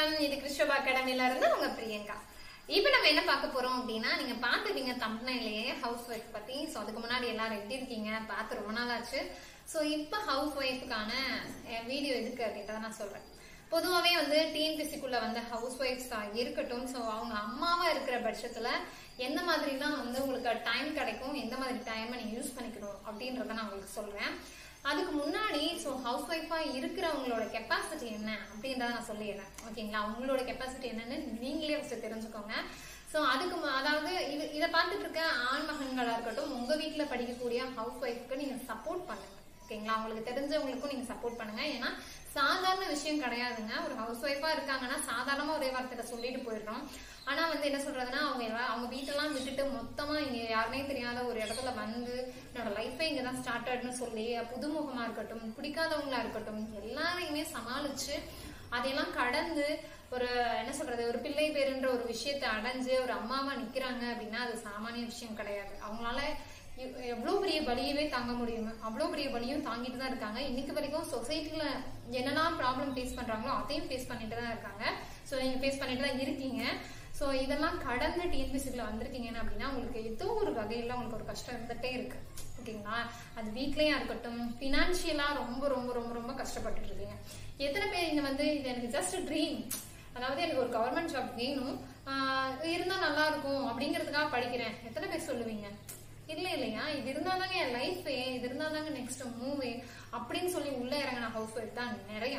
இது கிறிஸ்டோபா அகாடமில இருந்து உங்க பிரியங்கா இப்போ நம்ம என்ன பார்க்க போறோம் அப்படின்னா நீங்க பார்த்துட்டீங்க தம்பனையிலேயே ஹவுஸ் ஒய்ஃப் பத்தி ஸோ அதுக்கு முன்னாடி எல்லாரும் எப்படி இருக்கீங்க பார்த்து ரொம்ப நாள் ஆச்சு ஸோ இப்போ ஹவுஸ் ஒய்ஃபுக்கான வீடியோ எதுக்கு அப்படின்றத நான் சொல்றேன் பொதுவாகவே வந்து டிஎன்பிசிக்குள்ள வந்து ஹவுஸ் ஒய்ஃப்ஸ் இருக்கட்டும் ஸோ அவங்க அம்மாவா இருக்கிற பட்சத்துல எந்த மாதிரிலாம் வந்து உங்களுக்கு டைம் கிடைக்கும் எந்த மாதிரி டைமை நீங்க யூஸ் பண்ணிக்கணும் அப்படின்றத நான் உங்களுக்கு சொல்றேன் அதுக்கு முன்னாடி ஸோ ஹவுஸ் ஒய்ஃபா இருக்கிறவங்களோட கெப்பாசிட்டி என்ன அப்படின்றத நான் சொல்லிடுறேன் ஓகேங்களா அவங்களோட கெப்பாசிட்டி என்னன்னு நீங்களே ஃபர்ஸ்ட் தெரிஞ்சுக்கோங்க ஸோ அதுக்கு மு- அதாவது இது இதை பார்த்துட்டு இருக்க ஆண் மகன்களா இருக்கட்டும் உங்க வீட்டுல படிக்கக்கூடிய ஹவுஸ் ஒய்ஃப்க்கு நீங்க சப்போர்ட் பண்ணுங்க ஓகேங்களா அவங்களுக்கு தெரிஞ்சவங்களுக்கும் நீங்க சப்போர்ட் பண்ணுங்க ஏன்னா சாதாரண விஷயம் கிடையாதுங்க ஒரு ஹவுஸ் ஒய்ஃபா இருக்காங்கன்னா சாதாரணமா ஒரே வார்த்தையில சொல்லிட்டு போயிடுறோம் ஆனா வந்து என்ன சொல்றதுன்னா அவங்க எல்லா- அவங்க வீட்டெல்லாம் விட்டுட்டு மொத்தமா இங்க யாருமே தெரியாத ஒரு இடத்துல வந்து என்னோட லைஃபே இங்கதான் ஸ்டார்டட்னு சொல்லி புதுமுகமா இருக்கட்டும் பிடிக்காதவங்களா இருக்கட்டும் எல்லாரையுமே சமாளிச்சு அதையெல்லாம் கடந்து ஒரு என்ன சொல்றது ஒரு பிள்ளை பேருன்ற ஒரு விஷயத்தை அடைஞ்சு ஒரு அம்மாவா நிக்கிறாங்க அப்படின்னா அது சாமானிய விஷயம் கிடையாது அவங்களால எவ்- எவ்வளவு பெரிய வலியவே தாங்க முடியும் அவ்வளவு பெரிய வலியும் தாங்கிட்டு தான் இருக்காங்க இன்னைக்கு வரைக்கும் சொசைட்டில என்னெல்லாம் ப்ராப்ளம் ஃபேஸ் பண்றாங்களோ அதையும் ஃபேஸ் பண்ணிட்டு தான் இருக்காங்க ஸோ நீங்க ஃபேஸ் பண்ணிட்டு தான் இருக்கீங்க ஸோ இதெல்லாம் கடந்து டிஎன்பிசிக்குள்ள வந்திருக்கீங்கன்னா அப்படின்னா உங்களுக்கு ஏதோ ஒரு வகையில உங்களுக்கு ஒரு கஷ்டம் இருந்துட்டே இருக்கு ஓகேங்களா அது வீட்லயா இருக்கட்டும் பினான்சியலா ரொம்ப ரொம்ப ரொம்ப ரொம்ப கஷ்டப்பட்டுட்டு இருக்கீங்க எத்தனை பேர் இங்க வந்து இது எனக்கு ஜஸ்ட் ட்ரீம் அதாவது எனக்கு ஒரு கவர்மெண்ட் ஜாப் வேணும் ஆஹ் இருந்தா நல்லா இருக்கும் அப்படிங்கிறதுக்காக படிக்கிறேன் எத்தனை பேர் சொல்லுவீங்க இல்ல இல்லையா இது இருந்தாதாங்க என் லைஃபே இது இருந்தாதாங்க நெக்ஸ்ட் மூவே அப்படின்னு சொல்லி உள்ள இறங்கின ஹவுஸ் ஒய்ஃப் தான் நிறைய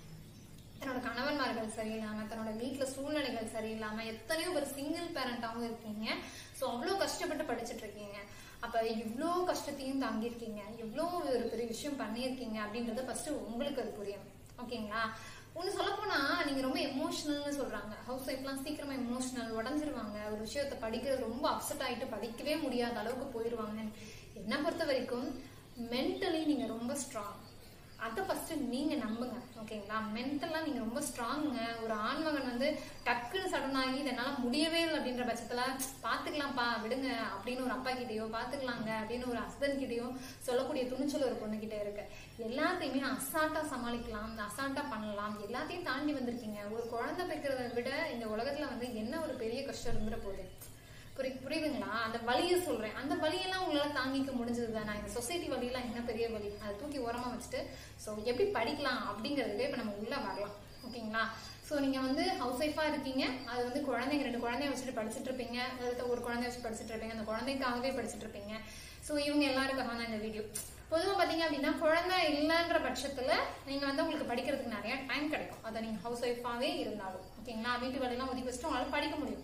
தன்னோட கணவன்மார்கள் சரியில்லாம தன்னோட வீட்டுல சூழ்நிலைகள் சரியில்லாம எத்தனையோ பேர் சிங்கிள் பேரண்டாவும் இருக்கீங்க சோ அவ்வளவு கஷ்டப்பட்டு படிச்சுட்டு இருக்கீங்க அப்ப இவ்ளோ கஷ்டத்தையும் தாங்கியிருக்கீங்க எவ்வளோ ஒரு பெரிய விஷயம் பண்ணியிருக்கீங்க அப்படின்றத ஃபர்ஸ்ட் உங்களுக்கு அது புரியும் ஓகேங்களா ஒன்னு சொல்ல போனா நீங்க ரொம்ப எமோஷனல்னு சொல்றாங்க ஹவுஸ் ஒய்ஃப்லாம் சீக்கிரமா எமோஷனல் உடஞ்சிருவாங்க ஒரு விஷயத்த படிக்கிறது ரொம்ப அப்செட் ஆயிட்டு படிக்கவே முடியாத அளவுக்கு போயிருவாங்க என்ன பொறுத்த வரைக்கும் மென்டலி நீங்க ரொம்ப ஸ்ட்ராங் அதை ஃபர்ஸ்ட் நீங்க நம்புங்க ஓகேங்களா மென்டலா நீங்க ரொம்ப ஸ்ட்ராங்குங்க ஒரு ஆண்மகன் வந்து டக்குன்னு சடன் ஆகி இதனால முடியவே இல்லை அப்படின்ற பட்சத்துல பாத்துக்கலாம்ப்பா விடுங்க அப்படின்னு ஒரு அப்பா கிட்டயோ பாத்துக்கலாங்க அப்படின்னு ஒரு ஹஸ்பண்ட் கிட்டயோ சொல்லக்கூடிய துணிச்சல் ஒரு பொண்ணு கிட்ட இருக்கு எல்லாத்தையுமே அசால்ட்டா சமாளிக்கலாம் அசால்ட்டா பண்ணலாம் எல்லாத்தையும் தாண்டி வந்திருக்கீங்க ஒரு குழந்தை பெக்கிறத விட இந்த உலகத்துல வந்து என்ன ஒரு பெரிய கஷ்டம் இருந்துட போகுது புரி புரியுதுங்களா அந்த வலியை சொல்றேன் அந்த வலியெல்லாம் உங்களால தாங்கிக்க முடிஞ்சது தான் இந்த சொசைட்டி வலியெல்லாம் என்ன பெரிய வலி அதை தூக்கி ஓரமா வச்சுட்டு ஸோ எப்படி படிக்கலாம் அப்படிங்கறதுக்கு இப்ப நம்ம உள்ள வரலாம் ஓகேங்களா ஸோ நீங்க வந்து ஹவுஸ் ஒய்ஃபா இருக்கீங்க அது வந்து குழந்தைங்க ரெண்டு குழந்தைய வச்சுட்டு படிச்சுட்டு இருப்பீங்க அதாவது ஒரு குழந்தைய வச்சு படிச்சுட்டு இருப்பீங்க அந்த குழந்தைக்காகவே படிச்சுட்டு இருப்பீங்க ஸோ இவங்க எல்லாருக்காக தான் இந்த வீடியோ பொதுவா பாத்தீங்க அப்படின்னா குழந்தை இல்லைன்ற பட்சத்துல நீங்க வந்து உங்களுக்கு படிக்கிறதுக்கு நிறைய டைம் கிடைக்கும் அதை நீங்க ஹவுஸ் ஒய்ஃபாவே இருந்தாலும் ஓகேங்களா வீட்டு வேலையெல்லாம் ஒதுக்கி வச்சுட்டு உங்களால படிக்க முடியும்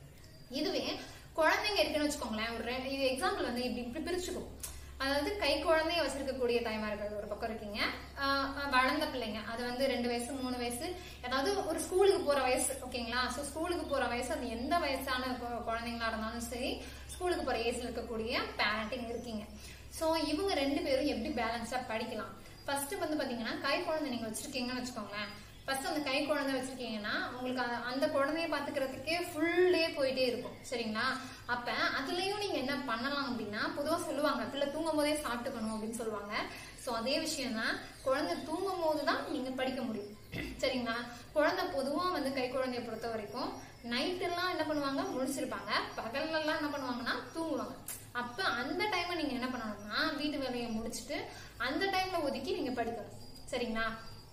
இதுவே குழந்தைங்க இருக்குன்னு வச்சுக்கோங்களேன் ஒரு ரெ- இது எக்ஸாம்பிள் வந்து இப்படி இப்படி பிரிச்சுக்கும் அதாவது கை குழந்தைய வச்சிருக்கக்கூடிய தாய்மார்கள் ஒரு பக்கம் இருக்கீங்க ஆஹ் ஆஹ் வளர்ந்த பிள்ளைங்க அது வந்து ரெண்டு வயசு மூணு வயசு அதாவது ஒரு ஸ்கூலுக்கு போற வயசு ஓகேங்களா ஸோ ஸ்கூலுக்கு போற வயசு அது எந்த வயசான கு- குழந்தைங்களா இருந்தாலும் சரி ஸ்கூலுக்கு போற ஏஜ்ல இருக்கக்கூடிய பேரண்டிங் இருக்கீங்க ஸோ இவங்க ரெண்டு பேரும் எப்படி பேலன்ஸா படிக்கலாம் ஃபர்ஸ்ட் வந்து பாத்தீங்கன்னா கை குழந்தை நீங்க வச்சிருக்கீங்கன்னு வச்சுக்கோங்களேன் ஃபர்ஸ்ட் அந்த கை குழந்தை வச்சிருக்கீங்கன்னா உங்களுக்கு அந்த- அந்த குழந்தைய பாத்துக்கிறதுக்கே ஃபுல் டே போயிட்டே இருக்கும் சரிங்களா அப்ப அதுலயும் நீங்க என்ன பண்ணலாம் அப்படின்னா பொதுவா சொல்லுவாங்க பிள்ளை தூங்கும் போதே சாப்பிட்டுக்கணும் அப்படின்னு சொல்லுவாங்க சோ அதே விஷயம் தான் குழந்தை தூங்கும் போது தான் நீங்க படிக்க முடியும் சரிங்களா குழந்தை பொதுவா வந்து கை குழந்தைய பொறுத்த வரைக்கும் நைட் எல்லாம் என்ன பண்ணுவாங்க முழிச்சிருப்பாங்க பகல்ல எல்லாம் என்ன பண்ணுவாங்கன்னா தூங்குவாங்க அப்ப அந்த டைமை நீங்க என்ன பண்ணணும்னா வீட்டு வேலையை முடிச்சிட்டு அந்த டைம்ல ஒதுக்கி நீங்க படிக்கணும் சரிங்களா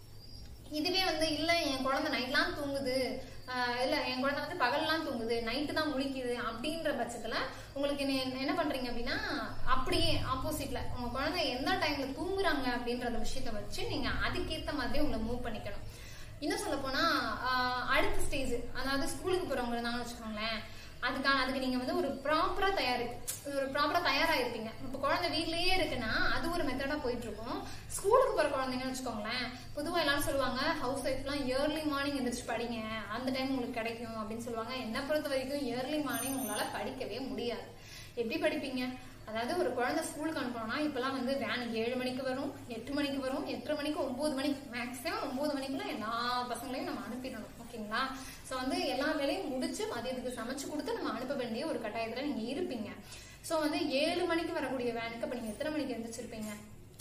இதுவே வந்து இல்ல என் குழந்தை நைட்லாம் தூங்குது ஆஹ் இல்ல என் குழந்தை வந்து பகல்லாம் தூங்குது நைட்டு தான் முழிக்குது அப்படின்ற பட்சத்துல உங்களுக்கு நீ என்ன- என்ன பண்றீங்க அப்படின்னா அப்படியே ஆப்போசிட்ல உங்க குழந்தை எந்த டைம்ல தூங்குறாங்க அப்படின்றத விஷயத்த வச்சு நீங்க அதுக்கேத்த மாதிரி உங்களை மூவ் பண்ணிக்கணும் இன்னும் சொல்ல போனா ஆஹ் அடுத்த ஸ்டேஜ் அதாவது ஸ்கூலுக்கு போறவங்க இருந்தாங்கன்னு வச்சுக்கோங்களேன் அதுக்கான அதுக்கு நீங்க வந்து ஒரு ப்ராப்பரா தயாரி ஒரு ப்ராப்பரா தயாரா இருப்பீங்க இப்ப குழந்தை வீட்லயே இருக்குன்னா அது ஒரு மெத்தடா போயிட்டு இருக்கும் ஸ்கூலுக்கு போற குழந்தைங்கன்னு வச்சுக்கோங்களேன் பொதுவா எல்லாரும் சொல்லுவாங்க ஹவுஸ் ஒய்ஃப்லாம் இயர்லி மார்னிங் எந்திரிச்சு படிங்க அந்த டைம் உங்களுக்கு கிடைக்கும் அப்படின்னு சொல்லுவாங்க என்ன பொறுத்த வரைக்கும் இயர்லி மார்னிங் உங்களால படிக்கவே முடியாது எப்படி படிப்பீங்க அதாவது ஒரு குழந்தை ஸ்கூலுக்கு அனுப்பணும்னா இப்பெல்லாம் வந்து வேன் ஏழு மணிக்கு வரும் எட்டு மணிக்கு வரும் எட்டரை மணிக்கு ஒன்பது மணிக்கு மேக்ஸிமம் ஒன்பது மணிக்குள்ள எல்லா பசங்களையும் நம்ம அனுப்பிடணும் ஓகேங்களா சோ வந்து எல்லா வேலையும் முடிச்சு மதியத்துக்கு சமைச்சு கொடுத்து நம்ம அனுப்ப வேண்டிய ஒரு கட்டாயத்துல நீங்க இருப்பீங்க சோ வந்து ஏழு மணிக்கு வரக்கூடிய வேனுக்கு அப்ப நீங்க எத்தனை மணிக்கு எந்திரிச்சிருப்பீங்க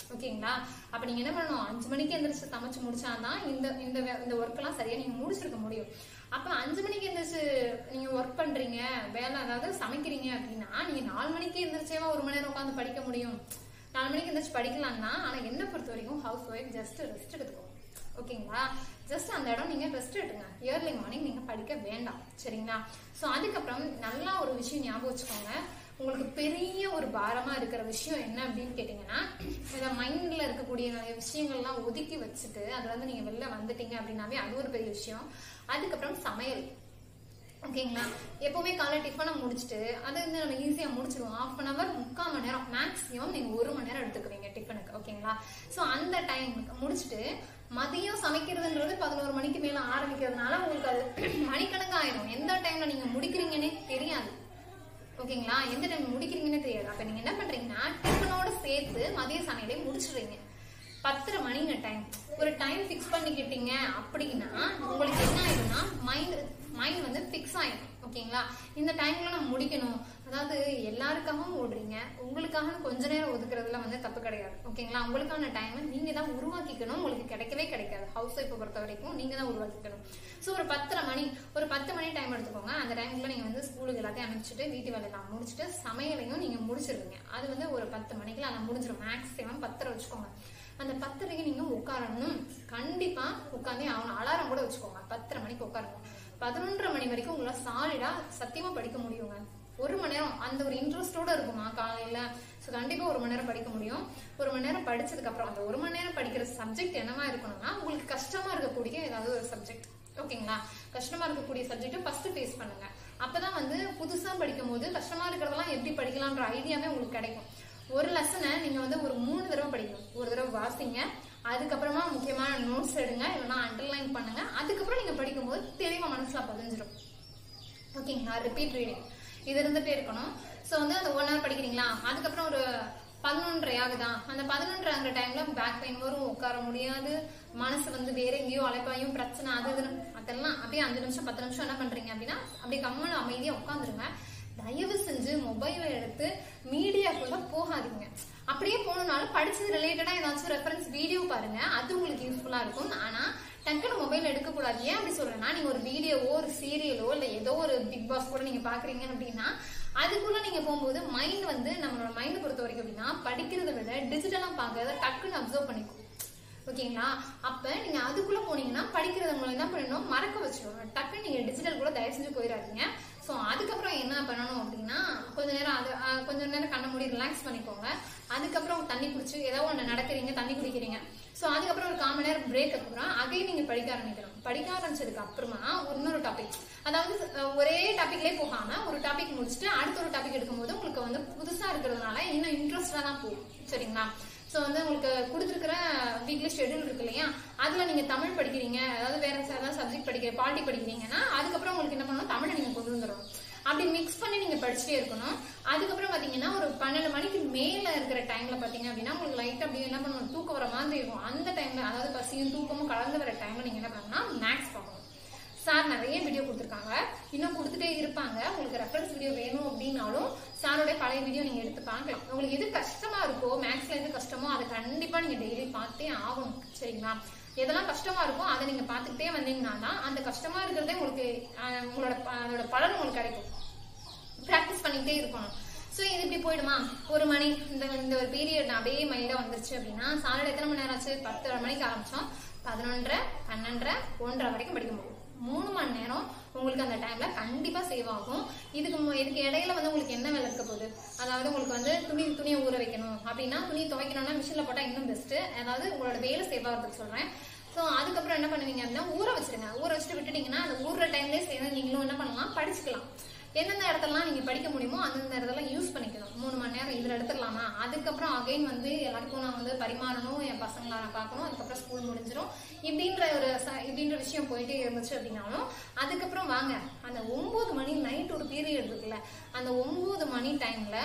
ஓகேங்களா அப்ப நீங்க என்ன பண்ணணும் அஞ்சு மணிக்கு எந்திரிச்சு சமைச்சு முடிச்சாதான் இந்த இந்த வே- இந்த ஒர்க் எல்லாம் சரியா நீங்க முடிச்சிருக்க முடியும் அப்ப அஞ்சு மணிக்கு எந்திரிச்சு நீங்க ஒர்க் பண்றீங்க வேலை அதாவது சமைக்கிறீங்க அப்படின்னா நீங்க நாலு மணிக்கு எந்திரிச்சேவா ஒரு மணி நேரம் உட்காந்து படிக்க முடியும் நாலு மணிக்கு எந்திரிச்சு படிக்கலாம் தான் ஆனா என்ன பொறுத்த வரைக்கும் ஹவுஸ் ஒய்ஃப் ஜஸ்ட் ரெஸ்ட் எடுத்துக்கோங்க ஓகேங்களா ஜஸ்ட் அந்த இடம் நீங்க ரெஸ்ட் எடுங்க இயர்லி மார்னிங் நீங்க படிக்க வேண்டாம் சரிங்களா சோ அதுக்கப்புறம் நல்லா ஒரு விஷயம் ஞாபகம் வச்சுக்கோங்க உங்களுக்கு பெரிய ஒரு பாரமா இருக்கிற விஷயம் என்ன அப்படின்னு கேட்டீங்கன்னா இந்த மைண்ட்ல இருக்கக்கூடிய நிறைய விஷயங்கள்லாம் ஒதுக்கி வச்சுட்டு அதுல இருந்து நீங்க வெளில வந்துட்டீங்க அப்படின்னாவே அது ஒரு பெரிய விஷயம் அதுக்கப்புறம் சமையல் ஓகேங்களா எப்பவுமே காலை டிஃபனை முடிச்சுட்டு அது வந்து நம்ம ஈஸியா முடிச்சிருவோம் ஹாஃப் அன் அவர் முக்கால் மணி நேரம் மேக்ஸிமம் நீங்க ஒரு மணி நேரம் எடுத்துக்குவீங்க டிஃபனுக்கு ஓகேங்களா சோ அந்த டைம் முடிச்சுட்டு மதியம் சமைக்கிறதுன்றது பதினோரு மணிக்கு மேல ஆரம்பிக்கிறதுனால உங்களுக்கு அது மணிக்கணக்காயிரும் எந்த டைம்ல நீங்க முடிக்கிறீங்கன்னே தெரியாது ஓகேங்களா எந்த டைம் முடிக்கிறீங்கன்னு தெரியாது அப்ப நீங்க என்ன பண்றீங்கன்னா டிஃபனோட சேர்த்து மதிய சமையலே முடிச்சிடுறீங்க பத்தரை மணிங்க டைம் ஒரு டைம் ஃபிக்ஸ் பண்ணிக்கிட்டீங்க அப்படின்னா உங்களுக்கு என்ன ஆயிடும்னா மைண்ட் மைண்ட் வந்து ஃபிக்ஸ் ஆயிடும் ஓகேங்களா இந்த டைம்ல நம்ம முடிக்கணும் அதாவது எல்லாருக்காகவும் ஓடுறீங்க உங்களுக்காக கொஞ்ச நேரம் ஒதுக்குறதுல வந்து தப்பு கிடையாது ஓகேங்களா உங்களுக்கான டைம் நீங்க தான் உருவாக்கிக்கணும் உங்களுக்கு கிடைக்கவே கிடைக்காது ஹவுஸ் ஒய்ஃபை பொறுத்த வரைக்கும் நீங்க தான் உருவாக்கிக்கணும் ஸோ ஒரு பத்தரை மணி ஒரு பத்து மணி டைம் எடுத்துக்கோங்க அந்த டைம்ல நீங்க வந்து ஸ்கூலுக்கு எல்லாத்தையும் அனுப்பிச்சிட்டு வீட்டு வேலையெல்லாம் முடிச்சுட்டு சமையலையும் நீங்க முடிச்சிருவீங்க அது வந்து ஒரு பத்து மணிக்குள்ள அதை முடிஞ்சிடும் மேக்ஸிமம் பத்தரை வச்சுக்கோங்க அந்த பத்தரைக்கு நீங்க உட்காரணும் கண்டிப்பா உட்காந்தே ஆகணும் அலாரம் கூட வச்சுக்கோங்க பத்தரை மணிக்கு உட்காரணும் பதினொன்றரை மணி வரைக்கும் உங்களால சாலிடா சத்தியமா படிக்க முடியுங்க ஒரு மணி நேரம் அந்த ஒரு இன்ட்ரெஸ்டோட இருக்குமா காலையில ஸோ கண்டிப்பா ஒரு மணி நேரம் படிக்க முடியும் ஒரு மணி நேரம் படிச்சதுக்கு அப்புறம் அந்த ஒரு மணி நேரம் படிக்கிற சப்ஜெக்ட் என்னவா இருக்கணும்னா உங்களுக்கு கஷ்டமா இருக்கக்கூடிய ஏதாவது ஒரு சப்ஜெக்ட் ஓகேங்களா கஷ்டமா இருக்கக்கூடிய சப்ஜெக்ட் ஃபர்ஸ்ட் ஃபேஸ் பண்ணுங்க அப்பதான் வந்து புதுசா படிக்கும் போது கஷ்டமா இருக்கிறதெல்லாம் எப்படி படிக்கலாம்ன்ற ஐடியாவே உங்களுக்கு கிடைக்கும் ஒரு லெசனை நீங்க வந்து ஒரு மூணு தடவை படிக்கணும் ஒரு தடவை வாசிங்க அதுக்கப்புறமா முக்கியமான நோட்ஸ் எடுங்க இல்லைன்னா அண்டர்லைன் பண்ணுங்க அதுக்கப்புறம் நீங்க படிக்கும்போது தெளிவா மனசுல பதிஞ்சிடும் ஓகேங்களா ரிப்பீட் ரீடிங் இது இருந்துட்டே இருக்கணும் ஸோ வந்து அந்த ஒன் ஹவர் படிக்கிறீங்களா அதுக்கப்புறம் ஒரு பதினொன்றரை ஆகுதா அந்த பதினொன்றரை ஆகிற டைம்ல பேக் பெயின் வரும் உட்கார முடியாது மனசு வந்து வேற எங்கேயோ அலைப்பாயும் பிரச்சனை அது இதுன்னு அதெல்லாம் அப்படியே அஞ்சு நிமிஷம் பத்து நிமிஷம் என்ன பண்றீங்க அப்படின்னா அப்படியே கம்மனு அமைதியா உட்காந்துருங்க தயவு செஞ்சு மொபைலை எடுத்து மீடியாக்குள்ள போகாதீங்க அப்படியே போனனாலும் படிச்சது ரிலேட்டடா ஏதாச்சும் ரெஃபரன்ஸ் வீடியோ பாருங்க அது உங்களுக்கு யூஸ்ஃபுல்லா இருக்கும் ஆனா டக்குனு மொபைல் எடுக்க கூடாது ஏன் அப்படி சொல்றேன்னா நீங்க ஒரு வீடியோவோ ஒரு சீரியலோ இல்ல ஏதோ ஒரு பிக் பாஸ் கூட நீங்க பாக்குறீங்க அப்படின்னா அதுக்குள்ள நீங்க போகும்போது மைண்ட் வந்து நம்மளோட மைண்ட் பொறுத்த வரைக்கும் அப்படின்னா படிக்கிறத விட டிஜிட்டலா பாக்குறத டக்குன்னு அப்சர்வ் பண்ணிக்கும் ஓகேங்களா அப்ப நீங்க அதுக்குள்ள போனீங்கன்னா படிக்கிறத உங்களை என்ன பண்ணணும் மறக்க வச்சிடும் டக்குன்னு நீங்க டிஜிட்டல் கூட தயவு செஞ்சு போயிடாதீங்க சோ அதுக்கப்புறம் என்ன பண்ணணும் அப்படின்னா கொஞ்ச நேரம் அது அஹ், கொஞ்ச நேரம் கண்ண மூடி ரிலாக்ஸ் பண்ணிக்கோங்க அதுக்கப்புறம் தண்ணி குடிச்சு ஏதோ ஒண்ணு நடக்கிறீங்க தண்ணி குடிக்கிறீங்க சோ அதுக்கப்புறம் ஒரு கால் மணி நேரம் பிரேக் அப்புறம் அதையும் நீங்க படிக்க ஆரம்பிக்கணும் படிக்க ஆரம்பிச்சதுக்கு அப்புறமா ஒரு இன்னொரு டாபிக் அதாவது அஹ், ஒரே டாபிக்லயே போகாம ஒரு டாபிக் முடிச்சுட்டு அடுத்த ஒரு டாபிக் எடுக்கும்போது உங்களுக்கு வந்து புதுசா இருக்கிறதுனால இன்னும் இன்ட்ரெஸ்டா தான் போகும் சரிங்களா சோ வந்து உங்களுக்கு கொடுத்துருக்கிற வீக்லி ஷெட்யூல் இருக்கு இல்லையா அதுல நீங்க தமிழ் படிக்கிறீங்க அதாவது வேற ஏதாவது சப்ஜெக்ட் படிக்கிற பாலிட்டி படிக்கிறீங்கன்னா அதுக்கப்புறம் உங்களுக்கு என்ன பண்ணணும் தமிழை நீங்க கொண்டு வந்துடணும் அப்படி மிக்ஸ் பண்ணி நீங்க படிச்சுட்டே இருக்கணும் அதுக்கப்புறம் பாத்தீங்கன்னா ஒரு பன்னெண்டு மணிக்கு மேல இருக்கிற டைம்ல பாத்தீங்க அப்படின்னா உங்களுக்கு லைட் அப்படியே என்ன பண்ணணும் தூக்கம் வர மாதிரி இருக்கும் அந்த டைம்ல அதாவது பசியும் தூக்கமும் கலந்து வர டைம்ல நீங்க என்ன பண்ணணும்னா மேக்ஸ் பார்க்கணும் சார் நிறைய வீடியோ கொடுத்துருக்காங்க இன்னும் கொடுத்துட்டே இருப்பாங்க உங்களுக்கு ரெஃபரன்ஸ் வீடியோ வேணும் அப்படின்னாலும் சாரோட பழைய வீடியோ நீங்க எடுத்து பார்க்கலாம் உங்களுக்கு எது கஷ்டமா இருக்கோ மேக்ஸ்ல எது கஷ்டமோ அதை கண்டிப்பா நீங்க டெய்லி பார்த்தே ஆகணும் சரிங்களா எதெல்லாம் கஷ்டமா இருக்கோ அதை நீங்க பார்த்துக்கிட்டே வந்தீங்கன்னா தான் அந்த கஷ்டமா இருக்கிறதே உங்களுக்கு அஹ், உங்களோட ப- அதோட பலன் உங்களுக்கு கிடைக்கும் ப்ராக்டிஸ் பண்ணிக்கிட்டே இருக்கணும் ஸோ இது இப்படி போயிடுமா ஒரு மணி இந்த இந்த ஒரு பீரியட் அப்படியே மைண்டா வந்துருச்சு அப்படின்னா சாலட் எத்தனை மணி நேரம் ஆச்சு பத்தரை மணிக்கு ஆரம்பிச்சோம் பதினொன்றரை பன்னெண்டரை ஒன்றரை வரைக்கும் படிக்க முடியும் மூணு மணி நேரம் உங்களுக்கு அந்த டைம்ல கண்டிப்பா சேவ் ஆகும் இதுக்கு மு- இதுக்கு இடையில வந்து உங்களுக்கு என்ன வேலை இருக்க போகுது அதாவது உங்களுக்கு வந்து துணி துணியை ஊற வைக்கணும் அப்படின்னா துணி துவைக்கணும்னா மிஷின்ல போட்டா இன்னும் பெஸ்ட் அதாவது உங்களோட வேலை சேவ் ஆகிறதுக்கு சொல்றேன் ஸோ அதுக்கப்புறம் என்ன பண்ணுவீங்க அப்படின்னா ஊற வச்சிருங்க ஊற வச்சுட்டு விட்டுட்டீங்கன்னா அந்த ஊறுற டைம்லேயே சேர்ந்து நீங்களும் என்ன பண்ணலாம் படிச்சுக்கலாம் எந்தெந்த இடத்துலலாம் நீங்க படிக்க முடியுமோ அந்தந்த இடத்துல யூஸ் பண்ணிக்கணும் மூணு மணி நேரம் இதுல எடுத்துடலாமா அதுக்கப்புறம் அகைன் வந்து எல்லாருக்கும் நான் வந்து பரிமாறணும் என் பசங்களை நான் பார்க்கணும் அதுக்கப்புறம் ஸ்கூல் முடிஞ்சிடும் இப்படின்ற ஒரு ச- இப்படின்ற விஷயம் போயிட்டே இருந்துச்சு அப்படின்னாலும் அதுக்கப்புறம் வாங்க அந்த ஒன்பது மணி நைட் ஒரு பீரியட் இருக்குல்ல அந்த ஒன்பது மணி டைம்ல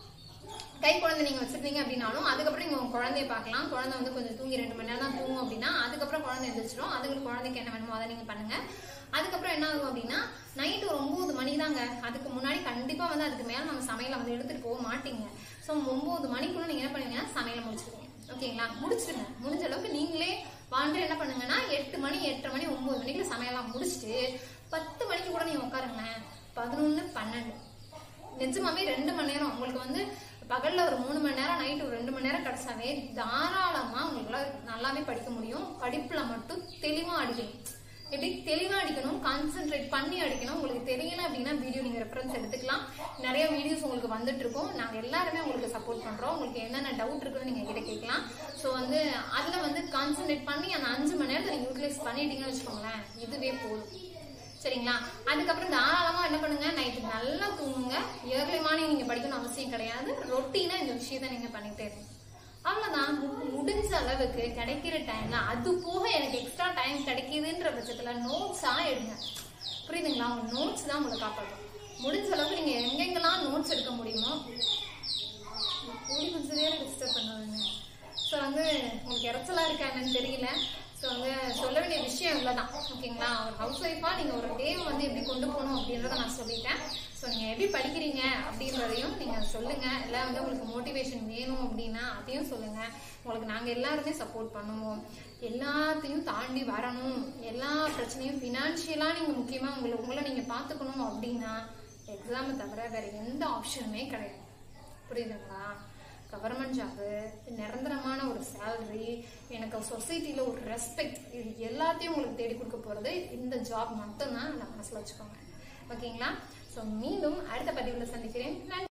கை குழந்தை நீங்க வச்சிருந்தீங்க அப்படின்னாலும் அதுக்கப்புறம் நீங்க உங்க குழந்தைய பார்க்கலாம் குழந்தை வந்து கொஞ்சம் தூங்கி ரெண்டு மணி நேரம் தான் தூங்கும் அப்படின்னா அதுக்கப்புறம் குழந்தை எந்திரிச்சிடும் அதுக்கு குழந்தைக்கு என்ன வேணுமோ அதை நீங்க பண்ணுங்க அதுக்கப்புறம் என்ன ஆகும் அப்படின்னா நைட் ஒரு ஒன்பது மணி தாங்க அதுக்கு முன்னாடி கண்டிப்பா வந்து அதுக்கு மேல நம்ம சமையலை வந்து எடுத்துட்டு போக மாட்டீங்க ஸோ ஒன்பது மணிக்குள்ள நீங்க என்ன பண்ணுவீங்கன்னா சமையலை முடிச்சிருவீங்க ஓகேங்களா முடிச்சிருங்க முடிஞ்ச அளவுக்கு நீங்களே வாண்டு என்ன பண்ணுங்கன்னா எட்டு மணி எட்டரை மணி ஒன்பது மணிக்குள்ள சமையலாம் முடிச்சுட்டு பத்து மணிக்கு கூட நீங்க உட்காருங்களேன் பதினொன்னு பன்னெண்டு நிஜமாவே ரெண்டு மணி நேரம் உங்களுக்கு வந்து பகல்ல ஒரு மூணு மணி நேரம் நைட் ஒரு ரெண்டு மணி நேரம் கிடைச்சாவே தாராளமா உங்களால நல்லாவே படிக்க முடியும் படிப்புல மட்டும் தெளிவா அடிக்கணும் எப்படி தெளிவா அடிக்கணும் கான்சென்ட்ரேட் பண்ணி அடிக்கணும் உங்களுக்கு தெரியல அப்படின்னா வீடியோ நீங்க ரெஃபரன்ஸ் எடுத்துக்கலாம் நிறைய வீடியோஸ் உங்களுக்கு வந்துட்டு இருக்கும் நாங்க எல்லாருமே உங்களுக்கு சப்போர்ட் பண்றோம் உங்களுக்கு என்னென்ன டவுட் இருக்குன்னு நீங்க கிட்ட கேட்கலாம் ஸோ வந்து அதுல வந்து கான்சென்ட்ரேட் பண்ணி அந்த அஞ்சு மணி நேரத்தை நீங்க யூட்டிலைஸ் பண்ணிட்டீங்கன்னு வச்சுக்கோங்களேன் இதுவே போதும் சரிங்களா அதுக்கப்புறம் தாராளமா என்ன பண்ணுங்க நைட்டு நல்லா தூங்குங்க ஏர்லி மார்னிங் நீங்க படிக்கணும் அவசியம் கிடையாது ரொட்டீனா இந்த விஷயத்த நீங்க பண்ணிட்டே இருக்கணும் அவ்வளவுதான் மு- முடிஞ்ச அளவுக்கு கிடைக்கிற டைம்ல அது போக எனக்கு எக்ஸ்ட்ரா டைம் கிடைக்குதுன்ற பட்சத்துல நோட்ஸா எடுங்க புரியுதுங்களா உங்க நோட்ஸ் தான் உங்களை காப்பாற்றும் முடிஞ்ச அளவுக்கு நீங்க எங்கெங்கெல்லாம் நோட்ஸ் எடுக்க முடியுமோ கூடி கொஞ்சம் நேரம் டிஸ்டர்ப் பண்ணாதுங்க ஸோ வந்து உங்களுக்கு இறச்சலா இருக்கா என்னன்னு தெரியல ஸோ வந்து சொல்ல வேண்டிய விஷயம் இவ்வளோதான் ஓகேங்களா ஒரு ஹவுஸ் ஒய்ஃபா நீங்க ஒரு டே வந்து எப்படி கொண்டு போகணும் அப்படின்றத நான் சொல்லிட்டேன் ஸோ நீங்க எப்படி படிக்கிறீங்க அப்படின்றதையும் நீங்க சொல்லுங்க இல்லை வந்து உங்களுக்கு மோட்டிவேஷன் வேணும் அப்படின்னா அதையும் சொல்லுங்க உங்களுக்கு நாங்க எல்லாருமே சப்போர்ட் பண்ணுவோம் எல்லாத்தையும் தாண்டி வரணும் எல்லா பிரச்சனையும் ஃபினான்ஷியலா நீங்க முக்கியமா உங்களை உங்களை நீங்க பாத்துக்கணும் அப்படின்னா எக்ஸாமை தவிர வேற எந்த ஆப்ஷனுமே கிடையாது புரியுதுங்களா கவர்மெண்ட் ஜாபு நிரந்தரமான ஒரு சேலரி எனக்கு சொசைட்டில ஒரு ரெஸ்பெக்ட் இது எல்லாத்தையும் உங்களுக்கு தேடி கொடுக்க போறது இந்த ஜாப் மட்டும்தான் நான் மனசுல வச்சுக்கோங்க ஓகேங்களா ஸோ மீண்டும் அடுத்த பதிவில் சந்திக்கிறேன் நன்றி